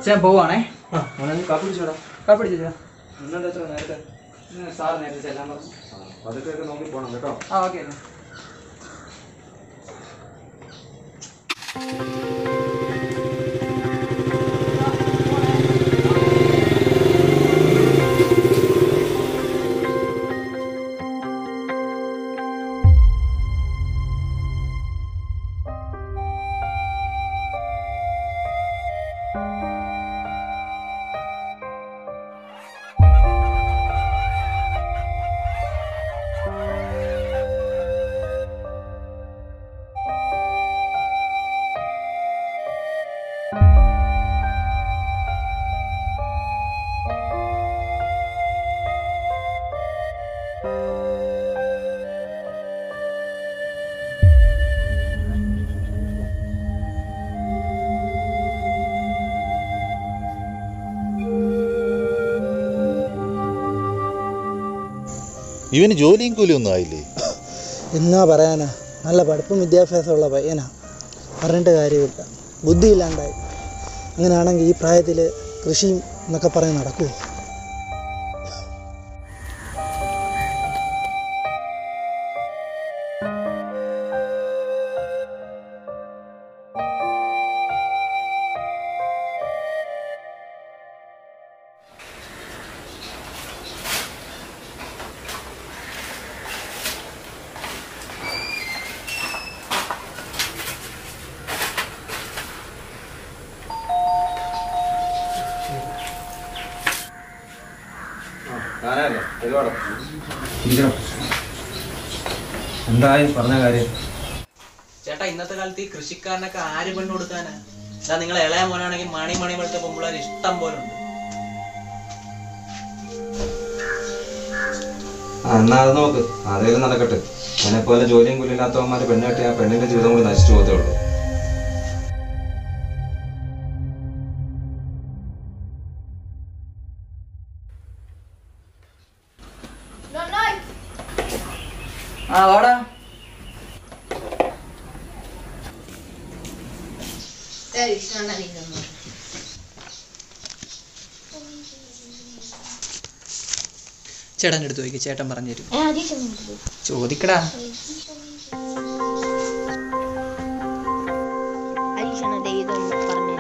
ചേട്ടൻ പോവാണേ ആ മോനെ കാപ്പി പിടിച്ചോടാ കാപ്പി ചേച്ചാ ഇന്നെന്താ വെച്ചാൽ നേരത്തെ സാർ നേരത്തെ ചെല്ലാൻ പറഞ്ഞു അതൊക്കെ ഒക്കെ നോക്കി പോകണം കേട്ടോ ആ ഓക്കെ ഇവന് ജോലിയും കൂലിയും ഒന്നും ആയില്ലേ എന്നാ പറയാനാ നല്ല പഠിപ്പും വിദ്യാഭ്യാസമുള്ള പയ്യനാ പറഞ്ഞിട്ട് കാര്യമില്ല ബുദ്ധിയില്ലാണ്ടായി അങ്ങനെയാണെങ്കിൽ ഈ പ്രായത്തിൽ കൃഷിയും എന്നൊക്കെ പറഞ്ഞ് നടക്കുമോ ഞാനല്ലേ ഒരുപാട് എന്തായി പറഞ്ഞ കാര്യം ചേട്ടാ ഇന്നത്തെ കാലത്ത് ഈ കൃഷിക്കാരനൊക്കെ ആര് പെണ്ണ് കൊടുക്കാനാ ഇതാ നിങ്ങൾ ഇളയ മോനാണെങ്കിൽ മണി മണി പോലത്തെ പെമ്പിള്ളേർ ഇഷ്ടം പോലെ ഉണ്ട് ആ എന്നാ അത് നോക്ക് അതേലും നടക്കട്ടെ എന്നെ പോലെ ജോലിയും കൂലി ഇല്ലാത്തവന്മാര് പെണ്ണ് കെട്ടി ആ പെണ്ണിന്റെ ജീവിതം കൂടി നശിച്ചു പോകത്തേ ഉള്ളൂ ആ വാടാ ചേട്ടൻ്റെ അടുത്ത് ചോദിക്കും ചേട്ടൻ പറഞ്ഞു തരും ചോദിക്കടാ ഹരീഷാണ് ഇതൊന്ന് പറഞ്ഞു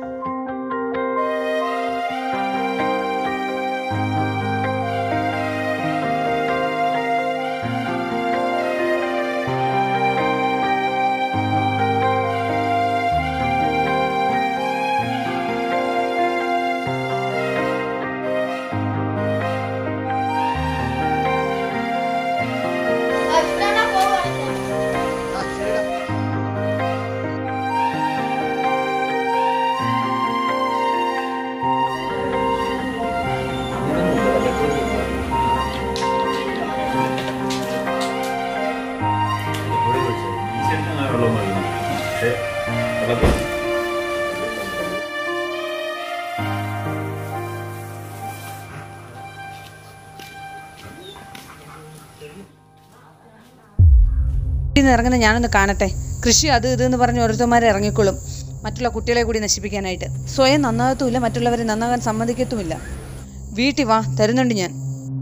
നിന്ന് ഇറങ്ങുന്ന ഞാനൊന്ന് കാണട്ടെ കൃഷി അത് ഇത് എന്ന് പറഞ്ഞ് ഓരോരുത്തന്മാരെ ഇറങ്ങിക്കൊള്ളും മറ്റുള്ള കുട്ടികളെ കൂടി നശിപ്പിക്കാനായിട്ട് സ്വയം നന്നാകത്തുമില്ല മറ്റുള്ളവരെ നന്നാകാൻ സമ്മതിക്കത്തുമില്ല വീട്ടിൽ വാ തരുന്നുണ്ട് ഞാൻ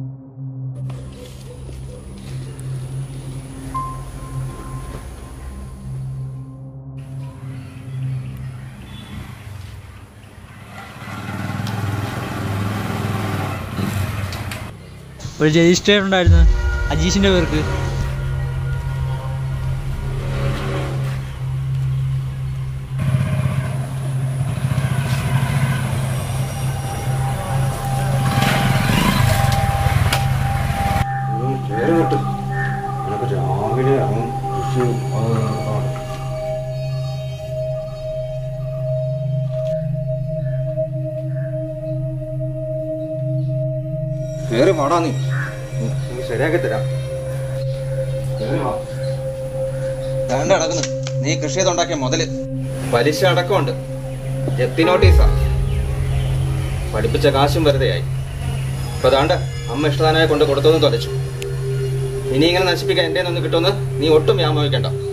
ഒരു രജിസ്റ്റർ ഉണ്ടായിരുന്നു അജീഷിന്റെ പേർക്ക് കേട്ട് നിനക്ക് രാവിലെ അവൻ കൃഷി കേറി പാടാ നീ ഉം, ഇത് ശരിയാക്കി തരാം കേറി വാ. ദാണ്ട് കിടക്കുന്നു നീ കൃഷി ചെയ്തുണ്ടാക്കിയ മുതല് പലിശ അടക്കമുണ്ട് ജപ്തി നോട്ടീസാ പഠിപ്പിച്ച കാശും വെറുതെയായി ഇപ്പൊ ദാണ്ട് അമ്മ ഇഷ്ടദാനായ കൊണ്ട് കൊടുത്തതും തൊലച്ചു ഇനി ഇങ്ങനെ നശിപ്പിക്കാൻ എൻ്റെ ഒന്നും കിട്ടുമെന്ന് നീ ഒട്ടും വ്യാമോഹിക്കണ്ട